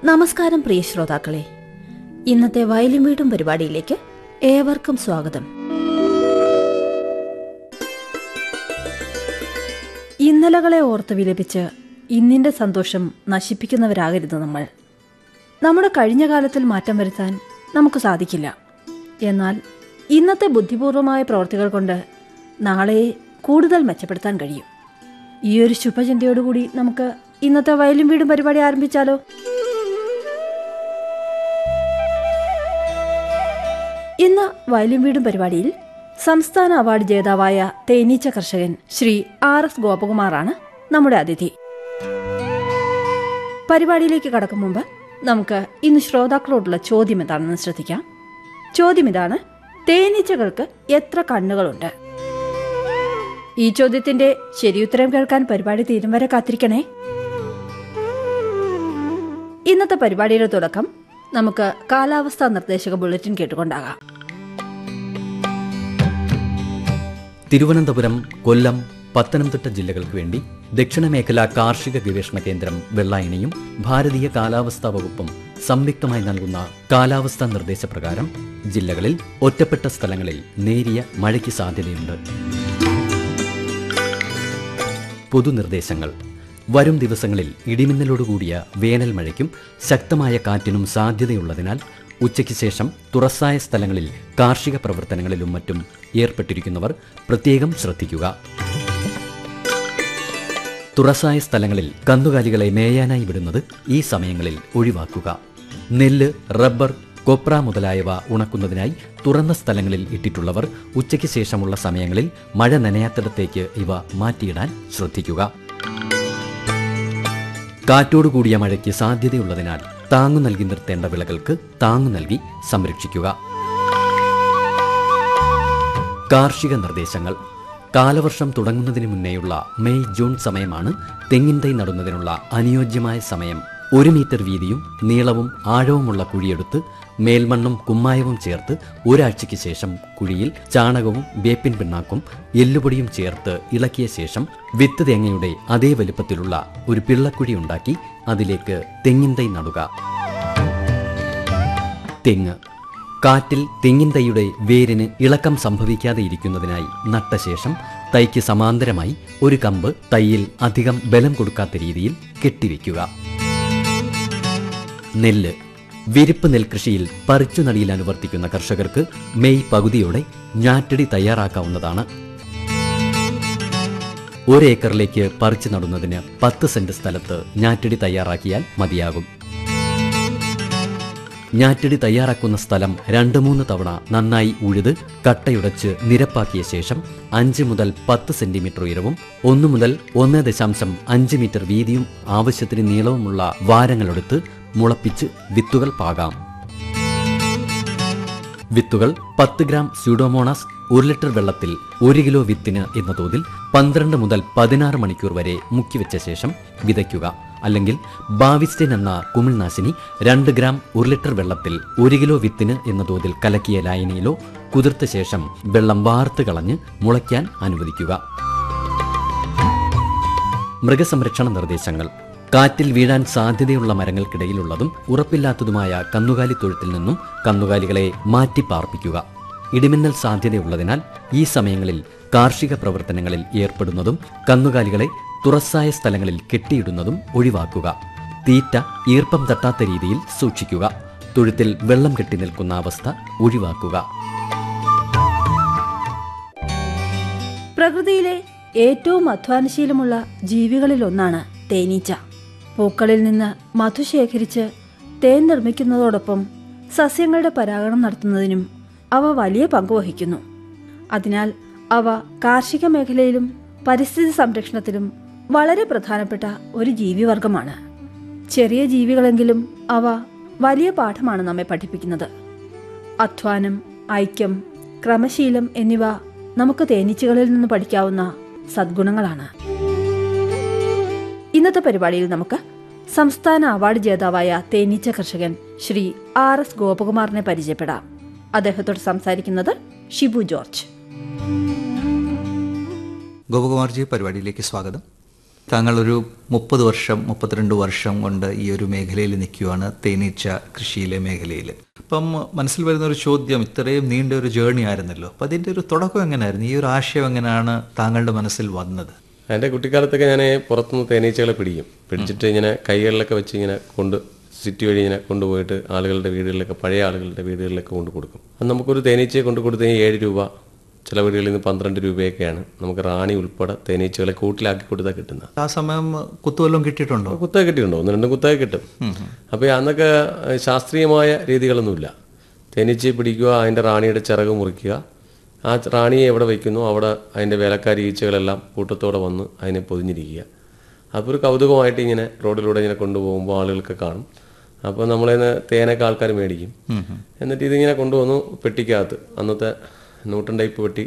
നമസ്കാരം പ്രിയ ശ്രോതാക്കളെ ഇന്നത്തെ വയലും വീടും പരിപാടിയിലേക്ക് ഏവർക്കും സ്വാഗതം ഇന്നലകളെ ഓർത്ത് വിലപിച്ച് ഇന്നിന്റെ സന്തോഷം നശിപ്പിക്കുന്നവരാകരുത് നമ്മൾ നമ്മുടെ കഴിഞ്ഞ കാലത്തിൽ മാറ്റം വരുത്താൻ നമുക്ക് സാധിക്കില്ല എന്നാൽ ഇന്നത്തെ ബുദ്ധിപൂർവമായ പ്രവർത്തികൾ കൊണ്ട് നാളെയെ കൂടുതൽ മെച്ചപ്പെടുത്താൻ കഴിയും ഈ ഒരു ശുഭചിന്തയോടുകൂടി നമുക്ക് ഇന്നത്തെ വയലും വീടും പരിപാടി ആരംഭിച്ചാലോ ഇന്ന് വയലും വീടും പരിപാടിയിൽ സംസ്ഥാന അവാർഡ് ജേതാവായ തേനീച്ച കർഷകൻ ശ്രീ ആർ എസ് ഗോപകുമാറാണ് നമ്മുടെ അതിഥി പരിപാടിയിലേക്ക് കടക്കും മുമ്പ് നമുക്ക് ഇന്ന് ശ്രോതാക്കളോടുള്ള ചോദ്യം എന്താണെന്ന് ശ്രദ്ധിക്കാം ചോദ്യം ഇതാണ് തേനീച്ചകൾക്ക് എത്ര കണ്ണുകളുണ്ട് ഈ ചോദ്യത്തിന്റെ ശരിയുത്തരം കേൾക്കാൻ പരിപാടി തീരും വരെ കാത്തിരിക്കണേ ഇന്നത്തെ പരിപാടിയുടെ തുടക്കം നമുക്ക് കാലാവസ്ഥാ നിർദ്ദേശക ബുള്ളറ്റിൻ കേട്ടുകൊണ്ടാകാം തിരുവനന്തപുരം കൊല്ലം പത്തനംതിട്ട ജില്ലകൾക്ക് വേണ്ടി ദക്ഷിണ മേഖല കാർഷിക ഗവേഷണ കേന്ദ്രം വെള്ളായണിയും ഭാരതീയ കാലാവസ്ഥാ വകുപ്പും സംയുക്തമായി നൽകുന്ന കാലാവസ്ഥാ നിർദ്ദേശപ്രകാരം ജില്ലകളിൽ ഒറ്റപ്പെട്ട സ്ഥലങ്ങളിൽ നേരിയ മഴയ്ക്ക് സാധ്യതയുണ്ട് പൊതുനിർദ്ദേശങ്ങൾ വരും ദിവസങ്ങളിൽ ഇടിമിന്നലോടുകൂടിയ വേനൽ മഴയ്ക്കും ശക്തമായ കാറ്റിനും സാധ്യതയുള്ളതിനാൽ ഉച്ചയ്ക്ക് ശേഷം തുറസായ സ്ഥലങ്ങളിൽ കാർഷിക പ്രവർത്തനങ്ങളിലും മറ്റും ഏർപ്പെട്ടിരിക്കുന്നവർ പ്രത്യേകം ശ്രദ്ധിക്കുക തുറസായ സ്ഥലങ്ങളിൽ കന്നുകാലികളെ മേയാനായി വിടുന്നത് ഈ സമയങ്ങളിൽ ഒഴിവാക്കുക നെല്ല് റബ്ബർ കൊപ്ര മുതലായവ ഉണക്കുന്നതിനായി തുറന്ന സ്ഥലങ്ങളിൽ ഇട്ടിട്ടുള്ളവർ ഉച്ചയ്ക്ക് ശേഷമുള്ള സമയങ്ങളിൽ മഴ നനയാത്തിടത്തേക്ക് ഇവ മാറ്റിയിടാൻ ശ്രദ്ധിക്കുക കാറ്റോടുകൂടിയ മഴയ്ക്ക് സാധ്യതയുള്ളതിനാൽ താങ്ങു നൽകി നിർത്തേണ്ട വിളകൾക്ക് താങ്ങു നൽകി സംരക്ഷിക്കുക കാർഷിക നിർദ്ദേശങ്ങൾ കാലവർഷം തുടങ്ങുന്നതിന് മുന്നേയുള്ള മെയ് ജൂൺ സമയമാണ് തെങ്ങിൻ തൈ നടുന്നതിനുള്ള അനുയോജ്യമായ സമയം ഒരു മീറ്റർ വീതിയും നീളവും ആഴവുമുള്ള കുഴിയെടുത്ത് മേൽമണ്ണും കുമ്മായവും ചേർത്ത് ഒരാഴ്ചയ്ക്ക് ശേഷം കുഴിയിൽ ചാണകവും വേപ്പിൻ പിണ്ണാക്കും എല്ലുപൊടിയും ചേർത്ത് ഇളക്കിയ ശേഷം വിത്ത് തേങ്ങയുടെ അതേ വലുപ്പത്തിലുള്ള ഒരു പിള്ളക്കുഴി ഉണ്ടാക്കി അതിലേക്ക് തെങ്ങിൻ തൈ നടുക തെങ്ങ് കാറ്റിൽ തെങ്ങിൻ തൈയുടെ വേരിന് ഇളക്കം സംഭവിക്കാതെ ഇരിക്കുന്നതിനായി നട്ട ശേഷം തൈക്ക് സമാന്തരമായി ഒരു കമ്പ് തൈയിൽ അധികം ബലം കൊടുക്കാത്ത രീതിയിൽ കെട്ടിവെക്കുക നെല്ല് വിരിപ്പ് നെൽകൃഷിയിൽ പറിച്ചു നടിയിൽ അനുവർത്തിക്കുന്ന കർഷകർക്ക് മെയ് പകുതിയോടെ ഞാറ്റടി തയ്യാറാക്കാവുന്നതാണ് ഒരേക്കറിലേക്ക് പറിച്ചു നടുന്നതിന് പത്ത് സെന്റ് സ്ഥലത്ത് ഞാറ്റടി തയ്യാറാക്കിയാൽ മതിയാകും ഞാറ്റടി തയ്യാറാക്കുന്ന സ്ഥലം രണ്ട് മൂന്ന് തവണ നന്നായി ഉഴുത് കട്ടയുടച്ച് നിരപ്പാക്കിയ ശേഷം അഞ്ച് മുതൽ പത്ത് സെന്റിമീറ്റർ ഉയരവും ഒന്ന് മുതൽ ഒന്ന് ദശാംശം അഞ്ച് മീറ്റർ വീതിയും ആവശ്യത്തിന് നീളവുമുള്ള വാരങ്ങളെടുത്ത് മുളപ്പിച്ച് വിത്തുകൾ പാകാം വിത്തുകൾ പത്ത് ഗ്രാം സ്യൂഡോമോണാസ് ഒരു ലിറ്റർ വെള്ളത്തിൽ ഒരു കിലോ വിത്തിന് എന്ന തോതിൽ പന്ത്രണ്ട് മുതൽ പതിനാറ് മണിക്കൂർ വരെ മുക്കിവെച്ച ശേഷം വിതയ്ക്കുക അല്ലെങ്കിൽ ബാവിസ്റ്റൈൻ എന്ന കുമിൾനാശിനി രണ്ട് ഗ്രാം ഒരു ലിറ്റർ വെള്ളത്തിൽ ഒരു കിലോ വിത്തിന് എന്ന തോതിൽ കലക്കിയ ലായനിയിലോ കുതിർത്ത ശേഷം വെള്ളം വാർത്ത് കളഞ്ഞ് മുളയ്ക്കാൻ അനുവദിക്കുക മൃഗസംരക്ഷണ നിർദ്ദേശങ്ങൾ കാറ്റിൽ വീഴാൻ സാധ്യതയുള്ള മരങ്ങൾക്കിടയിലുള്ളതും ഉറപ്പില്ലാത്തതുമായ കന്നുകാലി തൊഴുത്തിൽ നിന്നും കന്നുകാലികളെ മാറ്റി പാർപ്പിക്കുക ഇടിമിന്നൽ സാധ്യതയുള്ളതിനാൽ ഈ സമയങ്ങളിൽ കാർഷിക പ്രവർത്തനങ്ങളിൽ ഏർപ്പെടുന്നതും കന്നുകാലികളെ തുറസായ സ്ഥലങ്ങളിൽ കെട്ടിയിടുന്നതും ഒഴിവാക്കുക തീറ്റ ഈർപ്പം തട്ടാത്ത രീതിയിൽ സൂക്ഷിക്കുക തൊഴുത്തിൽ വെള്ളം കെട്ടി നിൽക്കുന്ന അവസ്ഥ ഒഴിവാക്കുക പ്രകൃതിയിലെ ഏറ്റവും അധ്വാനശീലമുള്ള ജീവികളിലൊന്നാണ് തേനീച്ച പൂക്കളിൽ നിന്ന് മധു ശേഖരിച്ച് തേൻ നിർമ്മിക്കുന്നതോടൊപ്പം സസ്യങ്ങളുടെ പരാഗണം നടത്തുന്നതിനും അവ വലിയ പങ്ക് വഹിക്കുന്നു അതിനാൽ അവ കാർഷിക മേഖലയിലും പരിസ്ഥിതി സംരക്ഷണത്തിലും വളരെ പ്രധാനപ്പെട്ട ഒരു ജീവിവർഗമാണ് ചെറിയ ജീവികളെങ്കിലും അവ വലിയ പാഠമാണ് നമ്മെ പഠിപ്പിക്കുന്നത് അധ്വാനം ഐക്യം ക്രമശീലം എന്നിവ നമുക്ക് തേനീച്ചകളിൽ നിന്ന് പഠിക്കാവുന്ന സദ്ഗുണങ്ങളാണ് ഇന്നത്തെ പരിപാടിയിൽ നമുക്ക് സംസ്ഥാന അവാർഡ് ജേതാവായ തേനീച്ച കർഷകൻ ശ്രീ ആർ എസ് ഗോപകുമാറിനെ പരിചയപ്പെടാം അദ്ദേഹത്തോട് സംസാരിക്കുന്നത് ഷിബു ജോർജ് ഗോപകുമാർജി പരിപാടിയിലേക്ക് സ്വാഗതം താങ്കൾ ഒരു മുപ്പത് വർഷം മുപ്പത്തിരണ്ട് വർഷം കൊണ്ട് ഈ ഒരു മേഖലയിൽ നിൽക്കുകയാണ് തേനീച്ച കൃഷിയിലെ മേഖലയിൽ അപ്പം മനസ്സിൽ വരുന്ന ഒരു ചോദ്യം ഇത്രയും നീണ്ട ഒരു ജേർണി ആയിരുന്നല്ലോ അപ്പം അതിൻ്റെ ഒരു തുടക്കം എങ്ങനെയായിരുന്നു ഈ ഒരു ആശയം എങ്ങനെയാണ് താങ്കളുടെ മനസ്സിൽ വന്നത് എൻ്റെ കുട്ടിക്കാലത്തൊക്കെ ഞാൻ പുറത്തുനിന്ന് തേനീച്ചകളെ പിടിക്കും പിടിച്ചിട്ട് ഇങ്ങനെ കൈകളിലൊക്കെ വെച്ച് ഇങ്ങനെ കൊണ്ട് സിറ്റി വഴി ഇങ്ങനെ കൊണ്ടുപോയിട്ട് ആളുകളുടെ വീടുകളിലൊക്കെ പഴയ ആളുകളുടെ വീടുകളിലൊക്കെ കൊണ്ട് കൊടുക്കും അത് നമുക്കൊരു തേനീച്ചയെ കൊണ്ട് കൊടുത്തു കഴിഞ്ഞാൽ ഏഴ് രൂപ ചില വീടുകളിൽ നിന്ന് പന്ത്രണ്ട് രൂപയൊക്കെയാണ് നമുക്ക് റാണി ഉൾപ്പെടെ തേനീച്ചകളെ കൂട്ടിലാക്കി കൊടുത്താൽ കിട്ടുന്നത് ആ സമയം കുത്തുവല്ലം കിട്ടിയിട്ടുണ്ടോ കുത്തക കിട്ടിയിട്ടുണ്ടോ ഒന്ന് രണ്ടും കുത്തക കിട്ടും അപ്പോൾ അന്നൊക്കെ ശാസ്ത്രീയമായ രീതികളൊന്നുമില്ല തേനീച്ചയെ പിടിക്കുക അതിൻ്റെ റാണിയുടെ ചിറക് മുറിക്കുക ആ റാണിയെ എവിടെ വയ്ക്കുന്നു അവിടെ അതിൻ്റെ വേലക്കാരി ഈച്ചകളെല്ലാം കൂട്ടത്തോടെ വന്ന് അതിനെ പൊതിഞ്ഞിരിക്കുക അപ്പോൾ ഒരു കൗതുകമായിട്ട് ഇങ്ങനെ റോഡിലൂടെ ഇങ്ങനെ കൊണ്ടുപോകുമ്പോൾ ആളുകൾക്ക് കാണും അപ്പോൾ നമ്മളതിന് തേനൊക്കെ ആൾക്കാർ മേടിക്കും എന്നിട്ട് ഇതിങ്ങനെ കൊണ്ടുവന്നു പെട്ടിക്കകത്ത് അന്നത്തെ നൂട്ടൻ ടൈപ്പ് പെട്ടി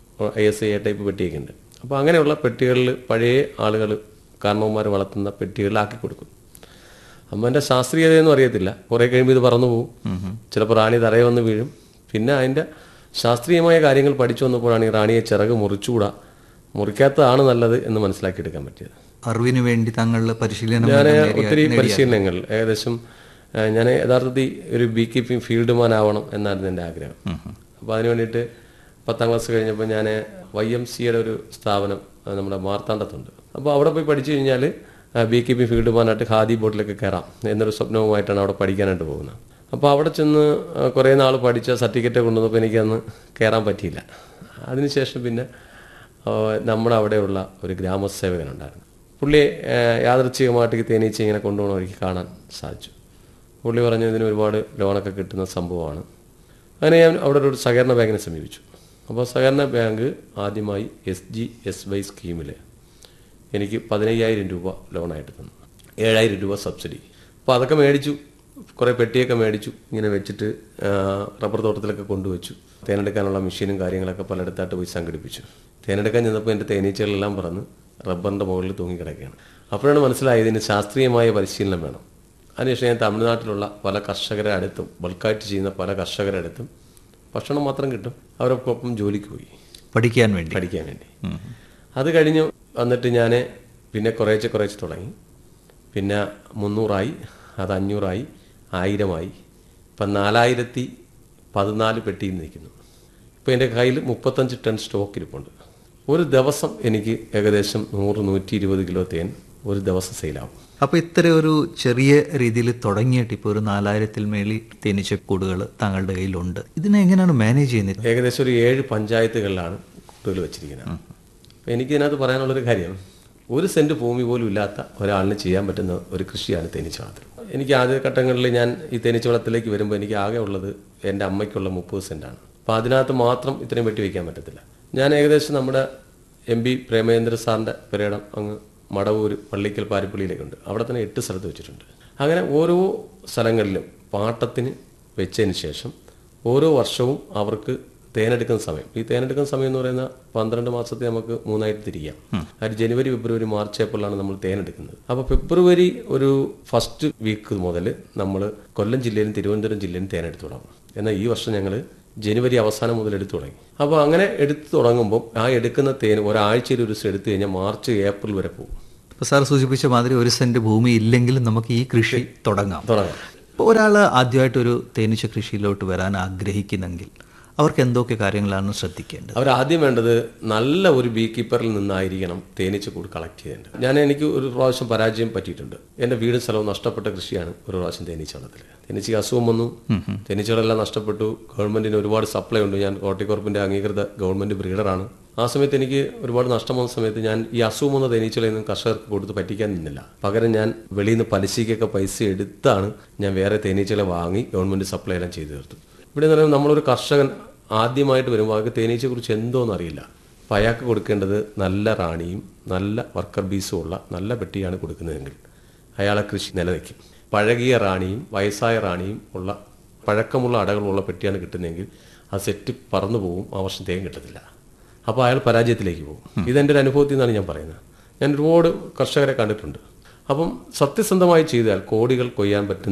I S I A type പെട്ടിയൊക്കെ ഉണ്ട് അപ്പോൾ അങ്ങനെയുള്ള പെട്ടികളിൽ പഴയ ആളുകൾ കാരണവന്മാർ വളർത്തുന്ന പെട്ടികളിലാക്കി കൊടുക്കും അമ്മൻ്റെ ശാസ്ത്രീയതയൊന്നും അറിയത്തില്ല കുറേ കഴിയുമ്പോൾ ഇത് പറന്നു പോകും ചിലപ്പോൾ റാണി തറയെ വന്ന് വീഴും പിന്നെ അതിൻ്റെ ശാസ്ത്രീയമായ കാര്യങ്ങൾ പഠിച്ചു വന്നപ്പോഴാണ് ഈ റാണിയെ ചിറക് മുറിച്ചുകൂടാ മുറിക്കാത്തതാണ് നല്ലത് എന്ന് മനസ്സിലാക്കിയെടുക്കാൻ പറ്റിയത് അറിവിന് വേണ്ടി താങ്കൾ പരിശീലനം ഞാൻ നേടിയ- ഒത്തിരി നേടിയ- പരിശീലനങ്ങൾ ഏകദേശം ഞാൻ യഥാർത്ഥത്തിൽ ഒരു ബീ കീപ്പിംഗ് ഫീൽഡ്മാൻ ആവണം എന്നായിരുന്നു എൻ്റെ ആഗ്രഹം അപ്പോൾ അതിന് വേണ്ടിയിട്ട് പത്താം ക്ലാസ് കഴിഞ്ഞപ്പോൾ ഞാൻ വൈ എം സിയുടെ ഒരു സ്ഥാപനം ആ, നമ്മുടെ മാർത്താണ്ഡത്തുണ്ട് അപ്പോൾ അവിടെ പോയി പഠിച്ചു കഴിഞ്ഞാൽ ബീ കീപ്പിംഗ് ഫീൽഡ്മാനായിട്ട് ഖാദി ബോട്ടിലൊക്കെ കയറാം എന്നൊരു സ്വപ്നവുമായിട്ടാണ് അവിടെ പഠിക്കാനായിട്ട് പോകുന്നത് അപ്പോൾ അവിടെ ചെന്ന് ആ, കുറേ നാൾ പഠിച്ച സർട്ടിഫിക്കറ്റ് കൊണ്ടുവന്നപ്പോൾ എനിക്കന്ന് കയറാൻ പറ്റിയില്ല അതിനുശേഷം പിന്നെ ആ, നമ്മുടെ അവിടെയുള്ള ഒരു ഗ്രാമസേവകനുണ്ടായിരുന്നു പുള്ളിയെ ആ, യാദൃച്ഛികമായിട്ട് ഈ തേനീച്ച ഇങ്ങനെ കൊണ്ടുപോകണം എനിക്ക് കാണാൻ സാധിച്ചു പുള്ളി പറഞ്ഞു ഇതിന് ഒരുപാട് ലോണൊക്കെ കിട്ടുന്ന സംഭവമാണ് അങ്ങനെ ഞാൻ അവിടെ ഒരു സഹകരണ ബാങ്കിനെ സമീപിച്ചു അപ്പോൾ സഹകരണ ബാങ്ക് ആദ്യമായി എസ് ജി എസ് വൈ സ്കീമിൽ എനിക്ക് പതിനയ്യായിരം രൂപ ലോണായിട്ട് തന്നു ഏഴായിരം രൂപ സബ്സിഡി അപ്പോൾ അതൊക്കെ മേടിച്ചു കുറേ പെട്ടിയൊക്കെ മേടിച്ചു ഇങ്ങനെ വെച്ചിട്ട് ആ, റബ്ബർ തോട്ടത്തിലൊക്കെ കൊണ്ടുവച്ചു തേനെടുക്കാനുള്ള മെഷീനും കാര്യങ്ങളൊക്കെ പലയിടത്തായിട്ട് പോയി സംഘടിപ്പിച്ചു തേനെടുക്കാൻ ചെന്നപ്പോൾ എൻ്റെ തേനീച്ചകളെല്ലാം പറന്ന് റബ്ബറിൻ്റെ മുകളിൽ തൂങ്ങിക്കിടക്കുകയാണ് അപ്പോഴാണ് മനസ്സിലായത് ഇതിന് ശാസ്ത്രീയമായ പരിശീലനം വേണം അതിനുശേഷം ഞാൻ തമിഴ്നാട്ടിലുള്ള പല കർഷകരുടെ അടുത്തും ബൾക്കായിട്ട് ചെയ്യുന്ന പല കർഷകരുടെ അടുത്തും ഭക്ഷണം മാത്രം കിട്ടും അവരൊപ്പം ജോലിക്ക് പോയി പഠിക്കാൻ വേണ്ടി പഠിക്കാൻ വേണ്ടി അത് കഴിഞ്ഞ് വന്നിട്ട് ഞാൻ പിന്നെ കുറേശ്ശെ കുറേശ്ശെ തുടങ്ങി പിന്നെ മുന്നൂറായി അത് അഞ്ഞൂറായി ആയിരമായി ഇപ്പം നാലായിരത്തി പതിനാല് പെട്ടിയിൽ നിൽക്കുന്നു ഇപ്പോൾ എൻ്റെ കയ്യിൽ മുപ്പത്തഞ്ച് ടൺ സ്റ്റോക്ക് ഇരിപ്പുണ്ട് ഒരു ദിവസം എനിക്ക് ഏകദേശം നൂറ് നൂറ്റി ഇരുപത് കിലോ തേൻ ഒരു ദിവസം സെയിലാവും അപ്പോൾ ഇത്ര ഒരു ചെറിയ രീതിയിൽ തുടങ്ങിയിട്ട് ഇപ്പോൾ ഒരു നാലായിരത്തിൽ മേളിൽ തേനീച്ചക്കൂടുകൾ താങ്കളുടെ കയ്യിലുണ്ട് ഇതിനെ എങ്ങനെയാണ് മാനേജ് ചെയ്യുന്നത് ഏകദേശം ഒരു ഏഴ് പഞ്ചായത്തുകളിലാണ് കൂടുതൽ വെച്ചിരിക്കുന്നത് അപ്പോൾ എനിക്ക് ഇതിനകത്ത് പറയാനുള്ളൊരു കാര്യം ഒരു സെന്റ് ഭൂമി പോലും ഇല്ലാത്ത ഒരാളിന് ചെയ്യാൻ പറ്റുന്ന ഒരു കൃഷിയാണ് തേനീച്ച വളർത്തൽ എനിക്ക് ആദ്യ ഘട്ടങ്ങളിൽ ഞാൻ ഈ തേനീച്ച വളത്തിലേക്ക് വരുമ്പോൾ എനിക്ക് ആകെ ഉള്ളത് എൻ്റെ അമ്മയ്ക്കുള്ള മുപ്പത് സെന്റാണ് അപ്പോൾ അതിനകത്ത് മാത്രം ഇത്രയും വെട്ടി വയ്ക്കാൻ പറ്റത്തില്ല ഞാൻ ഏകദേശം നമ്മുടെ എം പി പ്രേമേന്ദ്ര സാറിൻ്റെ പര്യടം അങ്ങ് മടവൂർ പള്ളിക്കൽ പാരിപ്പള്ളിയിലേക്കുണ്ട് അവിടെ തന്നെ എട്ട് സ്ഥലത്ത് വെച്ചിട്ടുണ്ട് അങ്ങനെ ഓരോ സ്ഥലങ്ങളിലും പാട്ടത്തിന് വെച്ചതിന് ശേഷം ഓരോ വർഷവും അവർക്ക് തേനെടുക്കുന്ന സമയം ഈ തേനെടുക്കുന്ന സമയം എന്ന് പറയുന്ന പന്ത്രണ്ട് മാസത്തെ നമുക്ക് മൂന്നായിട്ട് തിരിക്കാം അത് ജനുവരി ഫെബ്രുവരി മാർച്ച് ഏപ്രിലാണ് നമ്മൾ തേനെടുക്കുന്നത് അപ്പോൾ ഫെബ്രുവരി ഒരു ഫസ്റ്റ് വീക്ക് മുതൽ നമ്മൾ കൊല്ലം ജില്ലയിലും തിരുവനന്തപുരം ജില്ലയിലും തേനെടുത്ത് തുടങ്ങും എന്നാൽ ഈ വർഷം ഞങ്ങൾ ജനുവരി അവസാനം മുതൽ എടുത്തു തുടങ്ങി അപ്പോൾ അങ്ങനെ എടുത്തു തുടങ്ങുമ്പോൾ ആ എടുക്കുന്ന തേൻ ഒരാഴ്ചയിൽ ഒരു ദിവസം എടുത്തു കഴിഞ്ഞാൽ മാർച്ച് ഏപ്രിൽ വരെ പോകും ഇപ്പോൾ സാർ സൂചിപ്പിച്ച മാതിരി ഒരു സെന്റ് ഭൂമി ഇല്ലെങ്കിലും നമുക്ക് ഈ കൃഷി തുടങ്ങാം തുടങ്ങാം ഇപ്പോൾ ഒരാൾ ആദ്യമായിട്ടൊരു തേനീച്ച കൃഷിയിലോട്ട് വരാൻ ആഗ്രഹിക്കുന്നെങ്കിൽ അവർക്ക് എന്തൊക്കെ കാര്യങ്ങളാണ് ശ്രദ്ധിക്കേണ്ടത് അവർ ആദ്യം വേണ്ടത് നല്ല ഒരു ബീ കീപ്പറിൽ നിന്നായിരിക്കണം തേനീച്ച കൂട് കളക്ട് ചെയ്യേണ്ടത് ഞാൻ എനിക്ക് ഒരു പ്രാവശ്യം പരാജയം പറ്റിയിട്ടുണ്ട് എൻ്റെ വീടും സ്ഥലവും നഷ്ടപ്പെട്ട കൃഷിയാണ് ഒരു പ്രാവശ്യം തേനീച്ച വളത്തിൽ തേനീച്ചയ്ക്ക് അസുഖം വന്നു തേനീച്ചകളെല്ലാം നഷ്ടപ്പെട്ടു ഗവൺമെന്റിന് ഒരുപാട് സപ്ലൈ ഉണ്ട് ഞാൻ കോർട്ടിക്കോർപ്പിന്റെ അംഗീകൃത ഗവൺമെന്റ് ബ്രീഡറാണ് ആ സമയത്ത് എനിക്ക് ഒരുപാട് നഷ്ടം വന്ന സമയത്ത് ഞാൻ ഈ അസുഖം വന്ന തേനീച്ചകളെയൊന്നും കർഷകർക്ക് കൊടുത്ത് പറ്റിക്കാൻ നിന്നില്ല പകരം ഞാൻ വെളിയിൽ നിന്ന് പലിശയ്ക്കൊക്കെ പൈസ എടുത്താണ് ഞാൻ വേറെ തേനീച്ചകളെ വാങ്ങി ഗവൺമെന്റ് സപ്ലൈ എല്ലാം ചെയ്തു തീർത്തു ഇവിടെ എന്ന് പറയുമ്പോൾ നമ്മളൊരു കർഷകൻ ആദ്യമായിട്ട് വരുമ്പോൾ അയാൾക്ക് തേനീച്ചയെ കുറിച്ച് എന്തോന്ന് അറിയില്ല അപ്പം അയാൾക്ക് കൊടുക്കേണ്ടത് നല്ല റാണിയും നല്ല വർക്കർ ബീസും ഉള്ള നല്ല പെട്ടിയാണ് കൊടുക്കുന്നതെങ്കിൽ അയാളെ കൃഷി നിലനിൽക്കും പഴകിയ റാണിയും വയസ്സായ റാണിയും ഉള്ള പഴക്കമുള്ള അടകളുള്ള പെട്ടിയാണ് കിട്ടുന്നതെങ്കിൽ അത് സെറ്റ് പറന്നു പോകും ആ വർഷം തേൻ കിട്ടത്തില്ല അപ്പോൾ അയാൾ പരാജയത്തിലേക്ക് പോകും ഇതെൻ്റെ ഒരു അനുഭവത്തിൽ നിന്നാണ് ഞാൻ പറയുന്നത് ഞാൻ ഒരുപാട് കർഷകരെ കണ്ടിട്ടുണ്ട് അപ്പം സത്യസന്ധമായി ചെയ്താൽ കോടികൾ കൊയ്യാൻ പറ്റുന്ന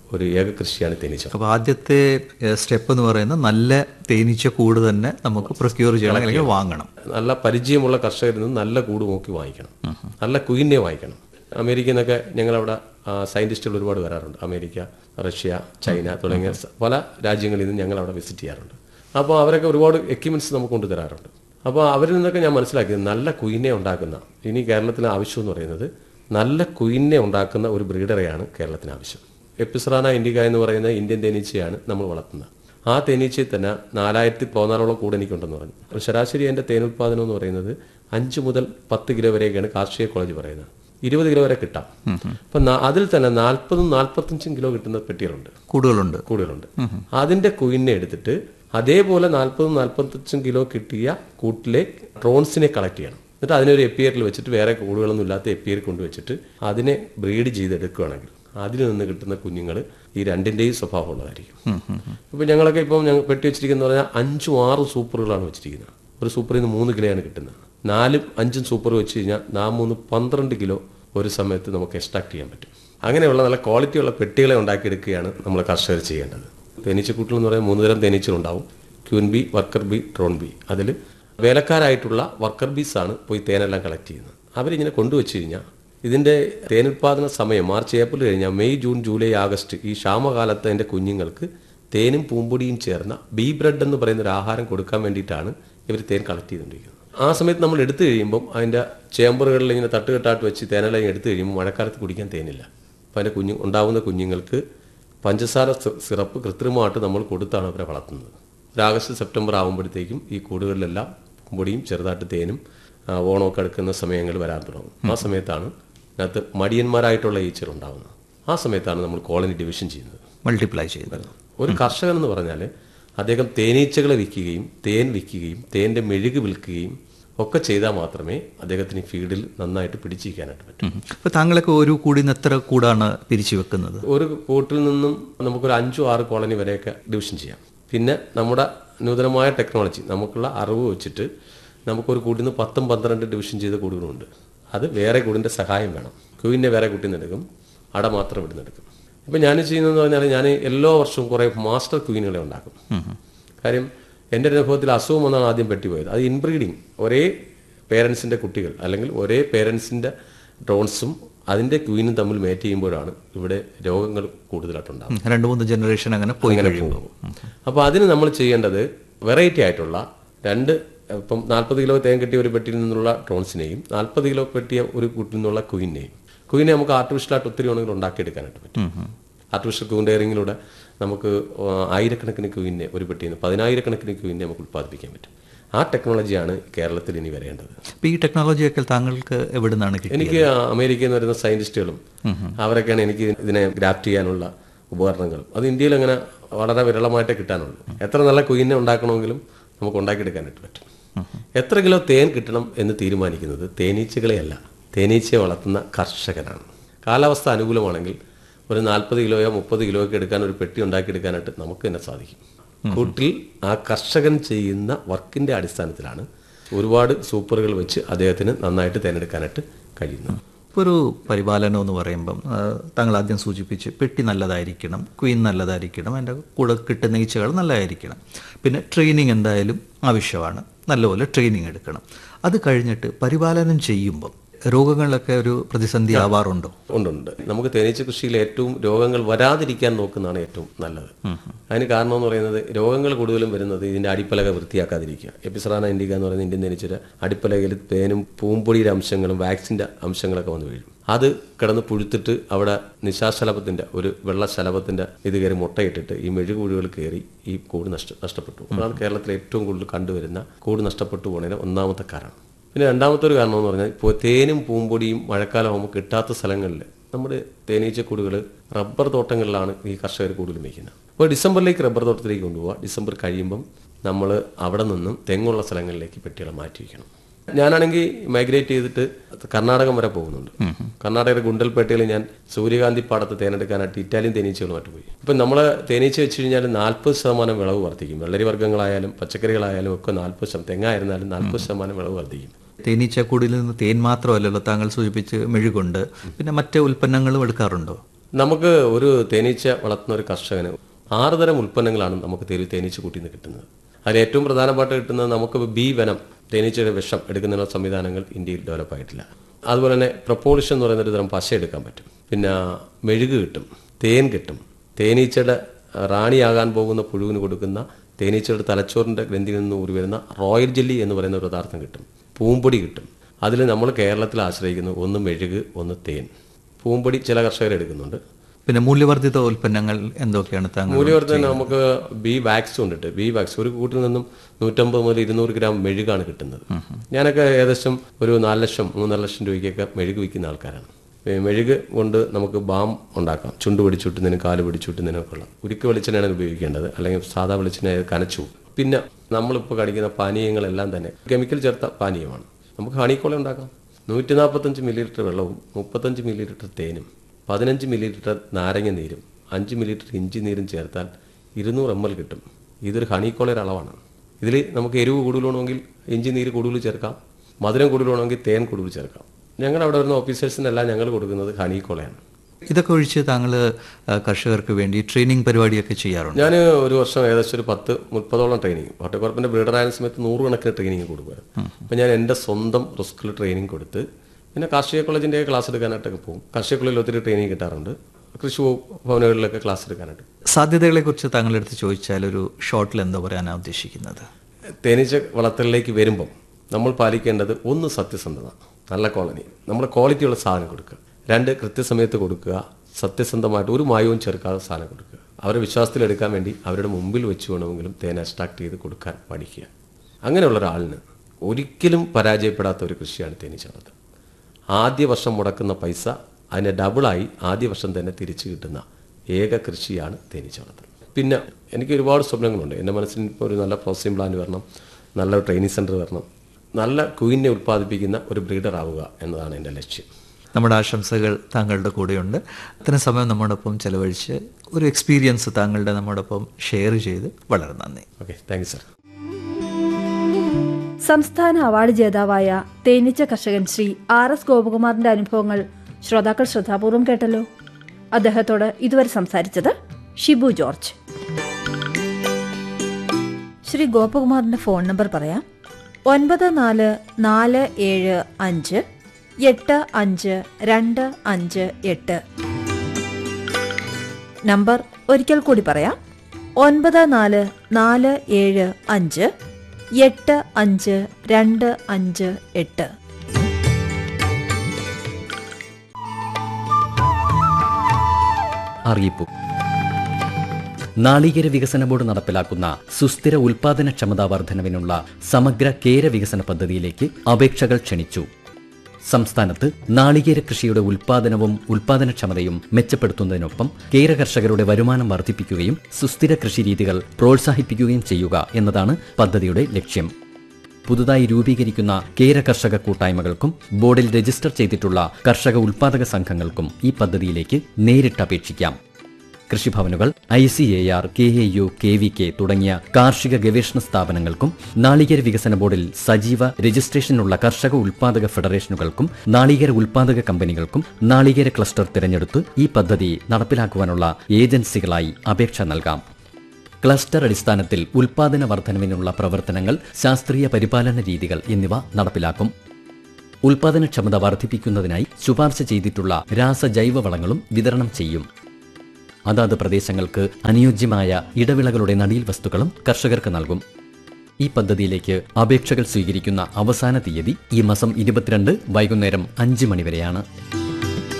ഒരു ഏക കൃഷിയാണ് തേനീച്ച അപ്പോൾ ആദ്യത്തെ സ്റ്റെപ്പ് എന്ന് പറയുന്നത് നല്ല തേനീച്ച കൂട് തന്നെ നമുക്ക് പ്രൊക്യൂർ ചെയ്യണം അല്ലെങ്കിൽ വാങ്ങണം നല്ല പരിചയമുള്ള കർഷകരിൽ നിന്ന് നല്ല കൂട് നോക്കി വാങ്ങിക്കണം നല്ല കുയിനെ വാങ്ങിക്കണം അമേരിക്കയിൽ നിന്നൊക്കെ ഞങ്ങളവിടെ സയന്റിസ്റ്റുകൾ ഒരുപാട് വരാറുണ്ട് അമേരിക്ക റഷ്യ ചൈന തുടങ്ങിയ സ- പല രാജ്യങ്ങളിൽ നിന്നും ഞങ്ങൾ അവിടെ വിസിറ്റ് ചെയ്യാറുണ്ട് അപ്പോൾ അവരൊക്കെ ഒരുപാട് എക്യുപ്മെന്റ്സ് നമുക്ക് കൊണ്ടുതരാറുണ്ട് അപ്പോൾ അവരിൽ നിന്നൊക്കെ ഞാൻ മനസ്സിലാക്കിയത് നല്ല കുയിനെ ഉണ്ടാക്കുന്ന ഇനി കേരളത്തിലെ ആവശ്യം എന്ന് പറയുന്നത് നല്ല കുയിനെ ഉണ്ടാക്കുന്ന ഒരു ബ്രീഡറെയാണ് കേരളത്തിന് ആവശ്യം എപ്പിസ്രാന ഇൻഡിക എന്ന് പറയുന്ന ഇന്ത്യൻ തേനീച്ചയാണ് നമ്മൾ വളർത്തുന്നത് ആ തേനീച്ചയിൽ തന്നെ നാലായിരത്തി പതിനാലോളം കൂടെ എനിക്കുണ്ടെന്ന് പറഞ്ഞു അപ്പോൾ ശരാശരി എൻ്റെ തേനുൽപാദനം എന്ന് പറയുന്നത് അഞ്ച് മുതൽ പത്ത് കിലോ വരെയൊക്കെയാണ് കാർഷിക കോളേജ് പറയുന്നത് ഇരുപത് കിലോ വരെ കിട്ടാം അപ്പം നാ- അതിൽ തന്നെ നാൽപ്പതും നാൽപ്പത്തഞ്ചും കിലോ കിട്ടുന്ന പെട്ടികളുണ്ട് കൂടുകളുണ്ട് കൂടുതലുണ്ട് അതിന്റെ കുയിനെ എടുത്തിട്ട് അതേപോലെ നാൽപ്പതും നാൽപ്പത്തഞ്ചും കിലോ കിട്ടിയ കൂട്ടിലെ ട്രോൺസിനെ കളക്ട് ചെയ്യണം എന്നിട്ട് അതിനൊരു എപ്പിയറിൽ വെച്ചിട്ട് വേറെ കൂടുകളൊന്നും ഇല്ലാത്ത എപ്പിയർ കൊണ്ടുവച്ചിട്ട് അതിനെ ബ്രീഡ് ചെയ്തെടുക്കുകയാണെങ്കിൽ അതിൽ നിന്ന് കിട്ടുന്ന കുഞ്ഞുങ്ങൾ ഈ രണ്ടിന്റെയും സ്വഭാവമുള്ളതായിരിക്കും ഇപ്പൊ ഞങ്ങളൊക്കെ ഇപ്പം ഞങ്ങൾ പെട്ടി വെച്ചിരിക്കുന്ന പറഞ്ഞാൽ അഞ്ചും ആറും സൂപ്പറുകളാണ് വെച്ചിരിക്കുന്നത് ഒരു സൂപ്പറിൽ നിന്ന് മൂന്ന് കിലോയാണ് കിട്ടുന്നത് നാലും അഞ്ചും സൂപ്പർ വെച്ച് കഴിഞ്ഞാൽ നാം മൂന്ന് പന്ത്രണ്ട് കിലോ ഒരു സമയത്ത് നമുക്ക് എക്സ്ട്രാക്ട് ചെയ്യാൻ പറ്റും അങ്ങനെയുള്ള നല്ല ക്വാളിറ്റിയുള്ള പെട്ടികളെ ഉണ്ടാക്കിയെടുക്കുകയാണ് നമ്മൾ കർഷകർ ചെയ്യേണ്ടത് തേനീച്ചക്കൂട്ടിൽ എന്ന് പറയുമ്പോൾ മൂന്ന് തരം തേനീച്ചകളുണ്ടാവും queen bee worker bee drone bee അതിൽ വേലക്കാരായിട്ടുള്ള വർക്കർ ബീസ് ആണ് പോയി തേനെല്ലാം കളക്ട് ചെയ്യുന്നത് അവരിങ്ങനെ കൊണ്ടുവച്ച് കഴിഞ്ഞാൽ ഇതിന്റെ തേനുൽപാദന സമയം മാർച്ച് ഏപ്രിൽ കഴിഞ്ഞാൽ മെയ് ജൂൺ ജൂലൈ ആഗസ്റ്റ് ഈ ക്ഷാമകാലത്ത് അതിന്റെ കുഞ്ഞുങ്ങൾക്ക് തേനും പൂമ്പൊടിയും ചേർന്ന ബീ ബ്രെഡ് എന്ന് പറയുന്ന ഒരു ആഹാരം കൊടുക്കാൻ വേണ്ടിയിട്ടാണ് ഇവർ തേൻ കളക്ട് ചെയ്തുകൊണ്ടിരിക്കുന്നത് ആ സമയത്ത് നമ്മൾ എടുത്തു കഴിയുമ്പം അതിന്റെ ചേമ്പറുകളിൽ ഇങ്ങനെ തട്ടുകെട്ടാട്ട് വെച്ച് തേനെല്ലാം എടുത്തു കഴിയുമ്പോൾ മഴക്കാലത്ത് കുടിക്കാൻ തേനില്ല അപ്പം അതിന്റെ കുഞ്ഞു ഉണ്ടാവുന്ന കുഞ്ഞുങ്ങൾക്ക് പഞ്ചസാര സി- സിറപ്പ് കൃത്രിമമായിട്ട് നമ്മൾ കൊടുത്താണ് അവരെ വളർത്തുന്നത് ഒരു ആഗസ്റ്റ് സെപ്റ്റംബർ ആകുമ്പോഴത്തേക്കും ഈ കൂടുകളിലെല്ലാം പൊടിയും ചെറുതായിട്ട് തേനും ആ, ഓണമൊക്കെ അടുക്കുന്ന സമയങ്ങൾ വരാൻ തുടങ്ങും ആ സമയത്താണ് അതിനകത്ത് മടിയന്മാരായിട്ടുള്ള ഈച്ചകൾ ഉണ്ടാകുന്നത് ആ സമയത്താണ് നമ്മൾ കോളനി ഡിവിഷൻ ചെയ്യുന്നത് മൾട്ടിപ്ലൈ ചെയ്യുന്നത് ഒരു കർഷകൻ എന്ന് പറഞ്ഞാൽ അദ്ദേഹം തേനീച്ചകളെ വിൽക്കുകയും തേൻ വിൽക്കുകയും തേൻ്റെ മെഴുക് വിൽക്കുകയും ഒക്കെ ചെയ്താൽ മാത്രമേ അദ്ദേഹത്തിന് ഈ ഫീൽഡിൽ നന്നായിട്ട് പിടിച്ചിരിക്കാനായിട്ട് പറ്റൂ അപ്പോൾ താങ്കളൊക്കെ ഒരു കൂടി നിന്ന് എത്ര കൂടാണ് പിരിച്ചു വെക്കുന്നത് ഒരു കൂട്ടിൽ നിന്നും നമുക്കൊരു അഞ്ചോ ആറ് കോളനി വരെയൊക്കെ ഡിവിഷൻ ചെയ്യാം പിന്നെ നമ്മുടെ നൂതനമായ ടെക്നോളജി നമുക്കുള്ള അറിവ് വെച്ചിട്ട് നമുക്കൊരു കൂട്ടിൽ നിന്ന് പത്തും പന്ത്രണ്ട് ഡിവിഷൻ ചെയ്ത കൂടുകളുണ്ട് അത് വേറെ കൂടിൻ്റെ സഹായം വേണം ക്യൂവിൻ്റെ വേറെ കൂട്ടിൽ നിന്ന് എടുക്കും അട മാത്രം ഇവിടുന്ന് എടുക്കും ഇപ്പം ഞാൻ ചെയ്യുന്നതെന്ന് പറഞ്ഞാൽ ഞാൻ എല്ലാ വർഷവും കുറേ മാസ്റ്റർ ക്വീനുകളെ ഉണ്ടാക്കും കാര്യം എൻ്റെ ഒരു അനുഭവത്തിൽ അസുഖം വന്നാണ് ആദ്യം പെട്ടിപ്പോയത് അത് ഇൻബ്രീഡിങ് ഒരേ പേരൻസിൻ്റെ കുട്ടികൾ അല്ലെങ്കിൽ ഒരേ പേരൻസിൻ്റെ ഡ്രോൺസും അതിൻ്റെ ക്വീനും തമ്മിൽ മേറ്റ് ചെയ്യുമ്പോഴാണ് ഇവിടെ രോഗങ്ങൾ കൂടുതലായിട്ടുണ്ടാകുന്നത് ഉം. രണ്ട് മൂന്ന് ജനറേഷൻ അങ്ങനെ പോയി കഴിയുമ്പോൾ അപ്പോൾ അതിന് നമ്മൾ ചെയ്യേണ്ടത് വെറൈറ്റി ആയിട്ടുള്ള രണ്ട് ഇപ്പം നാൽപ്പത് കിലോ തേൻ കിട്ടിയ ഒരു പെട്ടിയിൽ നിന്നുള്ള ട്രോൺസിനെയും നാൽപ്പത് കിലോ പെട്ടിയ ഒരു കൂട്ടിൽ നിന്നുള്ള കുയിനെയും കുയിനെ നമുക്ക് ആർട്ടിഫിഷ്യലായിട്ട് ഒത്തിരി വേണമെങ്കിൽ ഉണ്ടാക്കിയെടുക്കാനായിട്ട് പറ്റും ആർട്ടിഫിഷ്യൽ ക്യൂൻ ഡെയറിങ്ങിലൂടെ നമുക്ക് ആ, ആയിരക്കണക്കിന് ക്യൂവിനെ ഒരു പെട്ടിയിൽ നിന്ന് പതിനായിരക്കണക്കിന് ക്യൂവിനെ നമുക്ക് ഉത്പാദിപ്പിക്കാൻ പറ്റും ആ ടെക്നോളജിയാണ് കേരളത്തിൽ ഇനി വരേണ്ടത് അപ്പോൾ ഈ ടെക്നോളജിയൊക്കെ താങ്കൾക്ക് എവിടെ നിന്നാണ് കിട്ടിയത് എനിക്ക് അമേരിക്കയിൽ നിന്ന് വരുന്ന സയന്റിസ്റ്റുകളും അവരൊക്കെയാണ് എനിക്ക് ഇതിനെ ഗ്രാഫ്റ്റ് ചെയ്യാനുള്ള ഉപകരണങ്ങളും അത് ഇന്ത്യയിൽ അങ്ങനെ വളരെ വിരളമായിട്ടേ കിട്ടാനുള്ളൂ എത്ര നല്ല കുയിനെ ഉണ്ടാക്കണമെങ്കിലും നമുക്ക് ഉണ്ടാക്കിയെടുക്കാനായിട്ട് പറ്റും എത്ര കിലോ തേൻ കിട്ടണം എന്ന് തീരുമാനിക്കുന്നത് തേനീച്ചകളെയല്ല തേനീച്ചയെ വളർത്തുന്ന കർഷകനാണ് കാലാവസ്ഥ അനുകൂലമാണെങ്കിൽ ഒരു നാൽപ്പത് കിലോയോ മുപ്പത് കിലോയോ ഒക്കെ എടുക്കാൻ ഒരു പെട്ടി ഉണ്ടാക്കിയെടുക്കാനായിട്ട് നമുക്ക് തന്നെ സാധിക്കും കൂട്ടിൽ ആ കർഷകൻ ചെയ്യുന്ന വർക്കിന്റെ അടിസ്ഥാനത്തിലാണ് ഒരുപാട് സൂപ്പറുകൾ വെച്ച് അദ്ദേഹത്തിന് നന്നായിട്ട് തിരഞ്ഞെടുക്കാനായിട്ട് കഴിയുന്നത് ഇപ്പോൾ ഒരു പരിപാലനം എന്ന് പറയുമ്പം ആ, താങ്കൾ ആദ്യം സൂചിപ്പിച്ച് പെട്ടി നല്ലതായിരിക്കണം ക്വീൻ നല്ലതായിരിക്കണം അതിൻ്റെ കൂടെ കിട്ടുന്ന ഈച്ചകൾ നല്ലതായിരിക്കണം പിന്നെ ട്രെയിനിങ് എന്തായാലും ആവശ്യമാണ് നല്ലപോലെ ട്രെയിനിങ് എടുക്കണം അത് കഴിഞ്ഞിട്ട് പരിപാലനം ചെയ്യുമ്പം രോഗങ്ങളിലൊക്കെ ഒരു പ്രതിസന്ധി ആവാറുണ്ടോ ഉണ്ടുണ്ട് നമുക്ക് തേനീച്ച കൃഷിയിൽ ഏറ്റവും രോഗങ്ങൾ വരാതിരിക്കാൻ നോക്കുന്നതാണ് ഏറ്റവും നല്ലത് അതിന് കാരണം എന്ന് പറയുന്നത് രോഗങ്ങൾ കൂടുതലും വരുന്നത് ഇതിന്റെ അടിപ്പലക വൃത്തിയാക്കാതിരിക്കുക എപ്പിസറാന ഇൻഡിക എന്ന് പറയുന്ന ഇന്ത്യൻ തേനീച്ചയുടെ അടിപ്പലകയിൽ തേനും പൂമ്പൊടിയുടെ അംശങ്ങളും വാക്സിന്റെ അംശങ്ങളൊക്കെ വന്ന് വീഴും അത് കിടന്ന് പുഴുത്തിട്ട് അവിടെ നിശാശലഭത്തിന്റെ ഒരു വെള്ളശലഭത്തിന്റെ ഇത് കയറി മുട്ടയിട്ടിട്ട് ഈ മെഴുകുഴികൾ കയറി ഈ കൂട് നഷ്ട നഷ്ടപ്പെട്ടു അതാണ് കേരളത്തിൽ ഏറ്റവും കൂടുതൽ കണ്ടുവരുന്ന കൂട് നഷ്ടപ്പെട്ടു പോകുന്നതിന് ഒന്നാമത്തെ കാരണം പിന്നെ രണ്ടാമത്തെ ഒരു കാരണം എന്ന് പറഞ്ഞാൽ ഇപ്പോൾ തേനും പൂമ്പൊടിയും മഴക്കാലമാകുമ്പോൾ കിട്ടാത്ത സ്ഥലങ്ങളിൽ നമ്മുടെ തേനീച്ചക്കൂടുകൾ റബ്ബർ തോട്ടങ്ങളിലാണ് ഈ കർഷകർ കൂടുതലും വയ്ക്കുന്നത് അപ്പോൾ ഡിസംബറിലേക്ക് റബ്ബർ തോട്ടത്തിലേക്ക് കൊണ്ടുപോകുക ഡിസംബർ കഴിയുമ്പം നമ്മൾ അവിടെ നിന്നും തെങ്ങുള്ള സ്ഥലങ്ങളിലേക്ക് പെട്ടികളെ മാറ്റി വയ്ക്കണം ഞാനാണെങ്കിൽ മൈഗ്രേറ്റ് ചെയ്തിട്ട് കർണാടകം വരെ പോകുന്നുണ്ട് കർണാടകയുടെ ഗുണ്ടൽപേട്ടയിൽ ഞാൻ സൂര്യകാന്തി പാടത്ത് തേനെടുക്കാനായിട്ട് ഇറ്റാലിയൻ തേനീച്ചകളുമായിട്ട് പോയി ഇപ്പം നമ്മൾ തേനീച്ച വെച്ച് കഴിഞ്ഞാൽ നാൽപ്പത് ശതമാനം വിളവ് വർദ്ധിക്കും വെള്ളരി വർഗ്ഗങ്ങളായാലും പച്ചക്കറികളായാലും ഒക്കെ നാൽപ്പത് ശതമാനം തെങ്ങായിരുന്നാലും നാൽപ്പത് ശതമാനം വിളവ് വർദ്ധിക്കും തേനീച്ചക്കൂടിൽ നിന്ന് തേൻ മാത്രമല്ലല്ലോ താങ്കൾ സൂചിപ്പിച്ച് മെഴുകുണ്ട് പിന്നെ മറ്റ് ഉൽപ്പന്നങ്ങളും എടുക്കാറുണ്ടോ നമുക്ക് ഒരു തേനീച്ച വളർത്തുന്ന ഒരു കർഷകന് ആറ് തരം ഉൽപ്പന്നങ്ങളാണ് നമുക്ക് തേനി തേനീച്ച കൂട്ടിൽ നിന്ന് കിട്ടുന്നത് അതിൽ ഏറ്റവും പ്രധാനമായിട്ട് കിട്ടുന്നത് നമുക്ക് ബി വനം തേനീച്ചയുടെ വിഷം എടുക്കുന്നതിനുള്ള സംവിധാനങ്ങൾ ഇന്ത്യയിൽ ഡെവലപ്പ് ആയിട്ടില്ല അതുപോലെ തന്നെ പ്രപ്പോളിഷൻ എന്ന് പറയുന്ന ഒരു തരം പശ എടുക്കാൻ പറ്റും പിന്നെ മെഴുക് കിട്ടും തേൻ കിട്ടും തേനീച്ചയുടെ റാണിയാകാൻ പോകുന്ന പുഴുവിന് കൊടുക്കുന്ന തേനീച്ചയുടെ തലച്ചോറിന്റെ ഗ്രന്ഥിയിൽ നിന്ന് ഊറി വരുന്ന റോയൽ ജെല്ലി എന്ന് പറയുന്ന ഒരു പദാർത്ഥം കിട്ടും പൂമ്പൊടി കിട്ടും അതിൽ നമ്മൾ കേരളത്തിൽ ആശ്രയിക്കുന്നത് ഒന്ന് മെഴുക് ഒന്ന് തേൻ പൂമ്പൊടി ചില കർഷകർ എടുക്കുന്നുണ്ട് പിന്നെ മൂല്യവർദ്ധിത ഉൽപ്പന്നങ്ങൾ എന്തൊക്കെയാണ് താങ്കൾ മൂല്യവർദ്ധന നമുക്ക് ബി വാക്സ് കൊണ്ടിട്ട് ബി വാക്സ് ഒരു കൂട്ടിൽ നിന്നും നൂറ്റമ്പത് മുതൽ ഇരുന്നൂറ് ഗ്രാം മെഴുകാണ് കിട്ടുന്നത് ഞാനൊക്കെ ഏകദേശം ഒരു നാല് ലക്ഷം മൂന്നര ലക്ഷം രൂപയ്ക്കൊക്കെ മെഴുക് വിൽക്കുന്ന ആൾക്കാരാണ് ഈ മെഴുക് കൊണ്ട് നമുക്ക് ബാം ഉണ്ടാക്കാം ചുണ്ട് പിടിച്ചുവിട്ടുന്നതിനും കാല് പിടിച്ചുവിട്ടുന്നതിനും ഒക്കെ ഉള്ള ഉരുക്ക് വെളിച്ചെണ്ണയാണ് ഉപയോഗിക്കേണ്ടത് അല്ലെങ്കിൽ സാധാ വെളിച്ചെണ്ണ കനച്ചു പോകും. പിന്നെ നമ്മളിപ്പോൾ കടിക്കുന്ന പാനീയങ്ങളെല്ലാം തന്നെ കെമിക്കൽ ചേർത്ത പാനീയമാണ് നമുക്ക് ഹണിക്കോള ഉണ്ടാക്കാം നൂറ്റി നാൽപ്പത്തഞ്ച് മില്ലി ലിറ്റർ വെള്ളവും മുപ്പത്തഞ്ച് മില്ലി ലിറ്റർ തേനും പതിനഞ്ച് മില്ലി ലിറ്റർ നാരങ്ങ നീരും അഞ്ച് മില്ലി ലിറ്റർ ഇഞ്ചി നീരും ചേർത്താൽ ഇരുന്നൂറ് എം എൽ കിട്ടും ഇതൊരു ഹണിക്കോളയുടെ അളവാണ് ഇതിൽ നമുക്ക് എരിവ് കൂടുതലാണെങ്കിൽ ഇഞ്ചി നീര് കൂടുതൽ ചേർക്കാം മധുരം കൂടുതലാണെങ്കിൽ തേൻ കൂടുതൽ ചേർക്കാം ഞങ്ങളുടെ അവിടെ വരുന്ന ഓഫീസേഴ്സിനെല്ലാം ഞങ്ങൾ കൊടുക്കുന്നത് ഹണിക്കോളയാണ് ഇതൊക്കെ ഒഴിച്ച് താങ്കൾ ആ, കർഷകർക്ക് വേണ്ടി ട്രെയിനിങ് പരിപാടിയൊക്കെ ചെയ്യാറുണ്ട് ഞാൻ ഒരു വർഷം ഏകദേശം ഒരു പത്ത് മുപ്പതോളം ട്രെയിനിങ് ഹോർട്ടിക്കോർപ്പിന്റെ ബ്രീഡറായ സമയത്ത് നൂറുകണക്കിന് ട്രെയിനിങ് കൊടുക്കുമായിരുന്നു അപ്പം ഞാൻ എൻ്റെ സ്വന്തം റിസ്കിൽ ട്രെയിനിങ് കൊടുത്ത് പിന്നെ കാർഷിക കോളേജിൻ്റെ ക്ലാസ് എടുക്കാനായിട്ടൊക്കെ പോകും കാർഷിക കോളേജിൽ ഒത്തിരി ട്രെയിനിങ് കിട്ടാറുണ്ട് കൃഷി വകുപ്പ് ഭവനുകളിലൊക്കെ ക്ലാസ് എടുക്കാനായിട്ട് സാധ്യതകളെ കുറിച്ച് താങ്കളുടെ അടുത്ത് ചോദിച്ചാൽ ഒരു ഷോർട്ടിൽ എന്താ പറയാനാണ് ഉദ്ദേശിക്കുന്നത് തേനീച്ച വളർത്തലിലേക്ക് വരുമ്പം നമ്മൾ പാലിക്കേണ്ടത് ഒന്ന് സത്യസന്ധത നല്ല കോളനി നമ്മുടെ ക്വാളിറ്റിയുള്ള സാധനം കൊടുക്കുക രണ്ട് കൃത്യസമയത്ത് കൊടുക്കുക സത്യസന്ധമായിട്ട് ഒരു മായവും ചേർക്കാതെ സാധനം കൊടുക്കുക അവരെ വിശ്വാസത്തിലെടുക്കാൻ വേണ്ടി അവരുടെ മുമ്പിൽ വെച്ച് വേണമെങ്കിലും തേൻ എക്സ്ട്രാക്ട് ചെയ്ത് കൊടുക്കാൻ പഠിക്കുക അങ്ങനെയുള്ള ഒരാളിന് ഒരിക്കലും പരാജയപ്പെടാത്ത ഒരു കൃഷിയാണ് തേനീച്ച വളർത്തൽ ആദ്യ വർഷം മുടക്കുന്ന പൈസ അതിനെ ഡബിളായി ആദ്യ വർഷം തന്നെ തിരിച്ചു കിട്ടുന്ന ഏക കൃഷിയാണ് തേനീച്ച വളർത്തൽ പിന്നെ എനിക്ക് ഒരുപാട് സ്വപ്നങ്ങളുണ്ട് എൻ്റെ മനസ്സിൽ ഇപ്പോൾ ഒരു നല്ല പ്രോസസ്സിംഗ് പ്ലാൻ വരണം നല്ല ട്രെയിനിങ് സെൻറ്റർ വരണം നല്ല കുയിനെ ഉൽപ്പാദിപ്പിക്കുന്ന ഒരു ബ്രീഡർ ആവുക എന്നതാണ് എൻ്റെ ലക്ഷ്യം നമ്മുടെ ആശംസകൾ താങ്കളുടെ കൂടെയുണ്ട് അത്തരം സമയം നമ്മോടൊപ്പം ചെലവഴിച്ച് ഒരു എക്സ്പീരിയൻസ് താങ്കളുടെ നമ്മോടൊപ്പം ഷെയർ ചെയ്ത് വളരെ നന്ദി ഓക്കെ താങ്ക് യു സർ സംസ്ഥാന അവാർഡ് ജേതാവായ തേനീച്ച കർഷകൻ ശ്രീ ആർ എസ് ഗോപകുമാറിന്റെ അനുഭവങ്ങൾ ശ്രോതാക്കൾ ശ്രദ്ധാപൂർവം കേട്ടല്ലോ അദ്ദേഹത്തോട് ഇതുവരെ സംസാരിച്ചത് ഷിബു ജോർജ് ശ്രീ ഗോപകുമാറിന്റെ ഫോൺ നമ്പർ പറയാം ഒൻപത് നാല് നാല് ഏഴ് അഞ്ച് എട്ട് അഞ്ച് രണ്ട് അഞ്ച് എട്ട് നമ്പർ ഒരിക്കൽ കൂടി പറയാം ഒൻപത് നാല് നാല് ഏഴ് അഞ്ച് എട്ട് അഞ്ച് രണ്ട് അഞ്ച് എട്ട് അറിയിപ്പു നാളികേര വികസന ബോർഡ് നടപ്പിലാക്കുന്ന സുസ്ഥിര ഉൽപാദനക്ഷമതാ വർധനവിനുള്ള സമഗ്ര കേര വികസന പദ്ധതിയിലേക്ക് അപേക്ഷകൾ ക്ഷണിച്ചു സംസ്ഥാനത്ത് നാളികേര കൃഷിയുടെ ഉൽപാദനവും ഉൽപാദനക്ഷമതയും മെച്ചപ്പെടുത്തുന്നതിനൊപ്പം കേര കർഷകരുടെ വരുമാനം വർദ്ധിപ്പിക്കുകയും സുസ്ഥിര കൃഷി രീതികൾ പ്രോത്സാഹിപ്പിക്കുകയും ചെയ്യുക എന്നതാണ് പദ്ധതിയുടെ ലക്ഷ്യം പുതുതായി രൂപീകരിക്കുന്ന കേര കർഷക കൂട്ടായ്മകൾക്കും ബോർഡിൽ രജിസ്റ്റർ ചെയ്തിട്ടുള്ള കർഷക ഉൽപാദക സംഘങ്ങൾക്കും ഈ പദ്ധതിയിലേക്ക് നേരിട്ട് അപേക്ഷിക്കാം കൃഷിഭവനുകൾ I C A R K A U K V K തുടങ്ങിയ കാർഷിക ഗവേഷണ സ്ഥാപനങ്ങൾക്കും നാളികേര വികസന ബോർഡിൽ സജീവ രജിസ്ട്രേഷനുള്ള കർഷക ഉൽപാദക ഫെഡറേഷനുകൾക്കും നാളികേര ഉൽപാദക കമ്പനികൾക്കും നാളികേര ക്ലസ്റ്റർ തിരഞ്ഞെടുത്ത് ഈ പദ്ധതി നടപ്പിലാക്കുവാനുള്ള ഏജൻസികളായി അപേക്ഷ നൽകാം ക്ലസ്റ്റർ അടിസ്ഥാനത്തിൽ ഉൽപാദന വർധനവിനുള്ള പ്രവർത്തനങ്ങൾ ശാസ്ത്രീയ പരിപാലന രീതികൾ എന്നിവ നടപ്പിലാക്കും ഉൽപാദനക്ഷമത വർദ്ധിപ്പിക്കുന്നതിനായി ശുപാർശ ചെയ്തിട്ടുള്ള രാസജൈവ വളങ്ങളും വിതരണം ചെയ്യും അതാത് പ്രദേശങ്ങൾക്ക് അനുയോജ്യമായ ഇടവിളകളുടെ നടീൽ വസ്തുക്കളും കർഷകർക്ക് നൽകും ഈ പദ്ധതിയിലേക്ക് അപേക്ഷകൾ സ്വീകരിക്കുന്ന അവസാന തീയതി ഈ മാസം ഇരുപത്തിരണ്ട് വൈകുന്നേരം അഞ്ച് മണിവരെയാണ്